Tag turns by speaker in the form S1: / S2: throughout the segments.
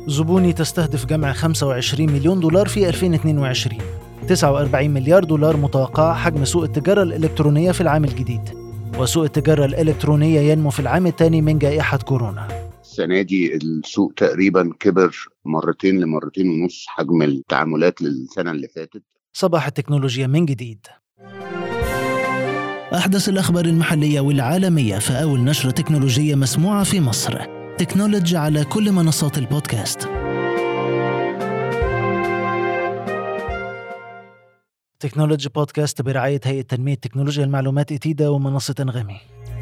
S1: زبوني تستهدف جمع 25 مليون دولار في 2022 49 مليار دولار متوقع حجم سوق التجارة الإلكترونية في العام الجديد وسوق التجارة الإلكترونية ينمو في العام الثاني من جائحة كورونا
S2: السنة دي السوق تقريبا كبر مرتين لمرتين ونص حجم التعاملات للسنة اللي فاتت
S1: صباح التكنولوجيا من جديد
S3: أحدث الأخبار المحلية والعالمية في أول نشرة تكنولوجية مسموعة في مصر تكنولوجي على كل منصات البودكاست
S1: تكنولوجي بودكاست برعاية هيئة تنمية تكنولوجيا المعلومات إتيدا ومنصة أنغامي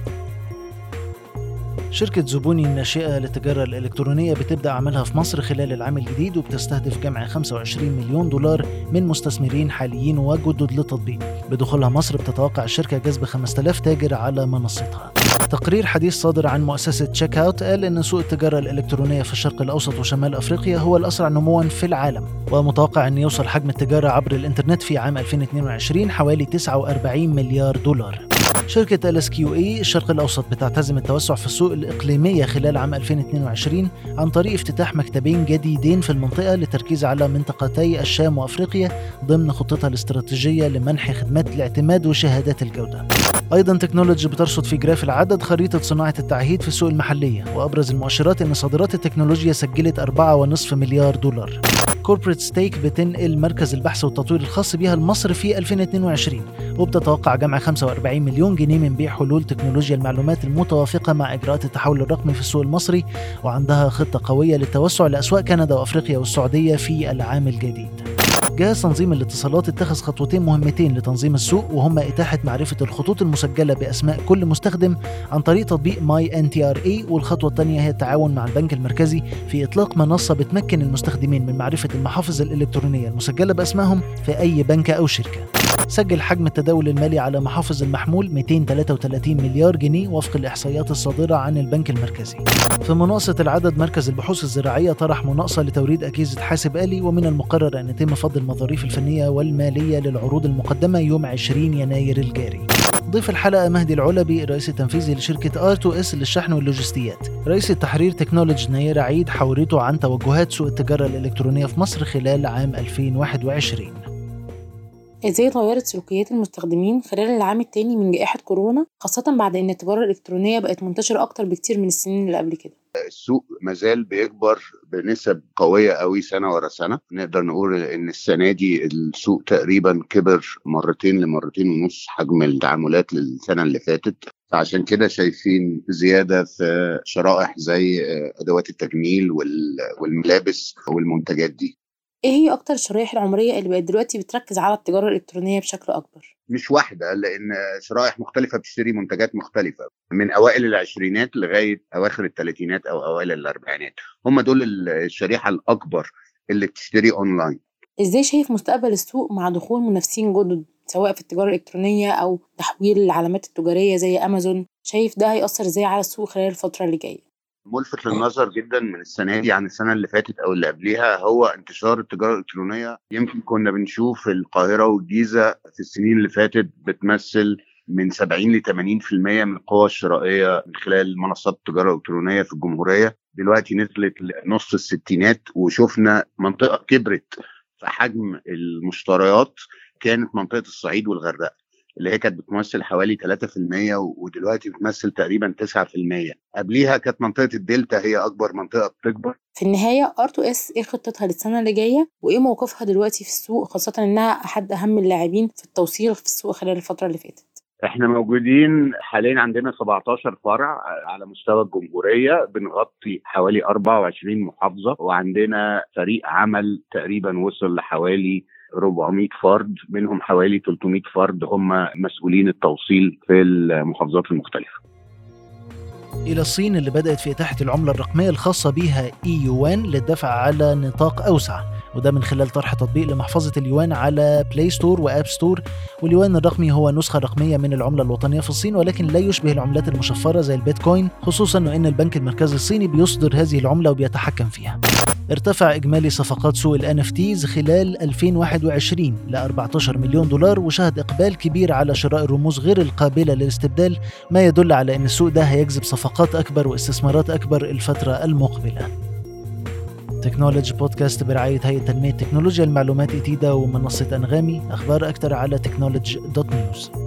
S1: شركة زبوني الناشئة للتجارة الإلكترونية بتبدأ عملها في مصر خلال العام الجديد وبتستهدف جمع 25 مليون دولار من مستثمرين حاليين وجدد للتطبيق بدخولها مصر بتتوقع الشركة جذب 5000 تاجر على منصتها تقرير حديث صادر عن مؤسسة تشيك اوت قال إن سوق التجارة الإلكترونية في الشرق الأوسط وشمال أفريقيا هو الأسرع نموا في العالم ومتوقع أن يوصل حجم التجارة عبر الإنترنت في عام 2022 حوالي 49 مليار دولار شركة ال اس كيو اي الشرق الأوسط بتعتزم التوسع في السوق الإقليمية خلال عام 2022 عن طريق افتتاح مكتبين جديدين في المنطقة للتركيز على منطقتي الشام وأفريقيا ضمن خطتها الاستراتيجية لمنح خدمات الاعتماد وشهادات الجودة. أيضا تكنولوجي بترصد في جراف العدد خريطة صناعة التعهيد في السوق المحلية وأبرز المؤشرات أن صادرات التكنولوجيا سجلت 4.5 مليار دولار. كوربريت ستيك بتنقل مركز البحث والتطوير الخاص بها لمصر في 2022 وبتتوقع جمع 45 مليون جنيه من بيع حلول تكنولوجيا المعلومات المتوافقة مع إجراءات التحول الرقمي في السوق المصري وعندها خطة قوية للتوسع لأسواق كندا وأفريقيا والسعودية في العام الجديد جهاز تنظيم الاتصالات اتخذ خطوتين مهمتين لتنظيم السوق وهما إتاحة معرفة الخطوط المسجلة بأسماء كل مستخدم عن طريق تطبيق ماي ان تي ار اي والخطوة الثانية هي التعاون مع البنك المركزي في إطلاق منصة بتمكن المستخدمين من معرفة المحافظ الإلكترونية المسجلة بأسمائهم في أي بنك أو شركة. سجل حجم التداول المالي على محافظ المحمول 233 مليار جنيه وفق الإحصائيات الصادرة عن البنك المركزي. في مناقصة العدد مركز البحوث الزراعية طرح مناقصة لتوريد أجهزة حاسب آلي ومن المقرر أن يتم فض المظاريف الفنية والمالية للعروض المقدمة يوم 20 يناير الجاري. ضيف الحلقة مهدي العلبي الرئيس التنفيذي لشركة ار 2 اس للشحن واللوجستيات رئيس التحرير تكنولوجي نيرة عيد حورته عن توجهات سوق التجارة الإلكترونية في مصر خلال عام 2021
S4: ازاي اتغيرت سلوكيات المستخدمين خلال العام التاني من جائحة كورونا خاصة بعد ان التجارة الإلكترونية بقت منتشرة أكتر بكتير من السنين اللي قبل كده
S2: السوق مازال بيكبر بنسب قوية قوي سنة ورا سنة نقدر نقول ان السنة دي السوق تقريبا كبر مرتين لمرتين ونص حجم التعاملات للسنة اللي فاتت فعشان كده شايفين زيادة في شرائح زي أدوات التجميل والملابس والمنتجات دي
S4: ايه هي اكتر الشرائح العمريه اللي بقت دلوقتي بتركز على التجاره الالكترونيه بشكل اكبر
S2: مش واحدة لأن شرائح مختلفة بتشتري منتجات مختلفة من أوائل العشرينات لغاية أواخر الثلاثينات أو أوائل الأربعينات هم دول الشريحة الأكبر اللي بتشتري أونلاين
S4: ازاي شايف مستقبل السوق مع دخول منافسين جدد سواء في التجاره الالكترونيه او تحويل العلامات التجاريه زي امازون شايف ده هيأثر ازاي على السوق خلال الفتره اللي جايه
S2: ملفت للنظر جدا من السنه دي عن السنه اللي فاتت او اللي قبليها هو انتشار التجاره الالكترونيه يمكن كنا بنشوف القاهره والجيزه في السنين اللي فاتت بتمثل من 70 ل 80% من القوى الشرائيه من خلال منصات التجاره الالكترونيه في الجمهوريه دلوقتي نزلت لنص الستينات وشفنا منطقه كبرت في حجم المشتريات كانت منطقه الصعيد والغردقه اللي هي كانت بتمثل حوالي 3% ودلوقتي بتمثل تقريبا 9% قبليها كانت منطقه الدلتا هي اكبر منطقه بتكبر
S4: في النهايه ار 2 اس ايه خطتها للسنه اللي جايه وايه موقفها دلوقتي في السوق خاصه انها احد اهم اللاعبين في التوصيل في السوق خلال الفتره اللي فاتت
S2: احنا موجودين حاليا عندنا 17 فرع على مستوى الجمهوريه بنغطي حوالي 24 محافظه وعندنا فريق عمل تقريبا وصل لحوالي 400 فرد منهم حوالي 300 فرد هم مسؤولين التوصيل في المحافظات المختلفه.
S1: إلى الصين اللي بدأت في إتاحة العملة الرقمية الخاصة بها إي يوان للدفع على نطاق أوسع وده من خلال طرح تطبيق لمحفظة اليوان على بلاي ستور وآب ستور واليوان الرقمي هو نسخة رقمية من العملة الوطنية في الصين ولكن لا يشبه العملات المشفرة زي البيتكوين خصوصا أن البنك المركزي الصيني بيصدر هذه العملة وبيتحكم فيها ارتفع إجمالي صفقات سوق ال NFTs خلال 2021 ل 14 مليون دولار وشهد إقبال كبير على شراء الرموز غير القابلة للاستبدال ما يدل على أن السوق ده هيجذب صفقات أكبر واستثمارات أكبر الفترة المقبلة تكنولوجي بودكاست برعاية هيئة تنمية تكنولوجيا المعلومات إتيدا ومنصة أنغامي أخبار أكثر على تكنولوجي دوت نيوز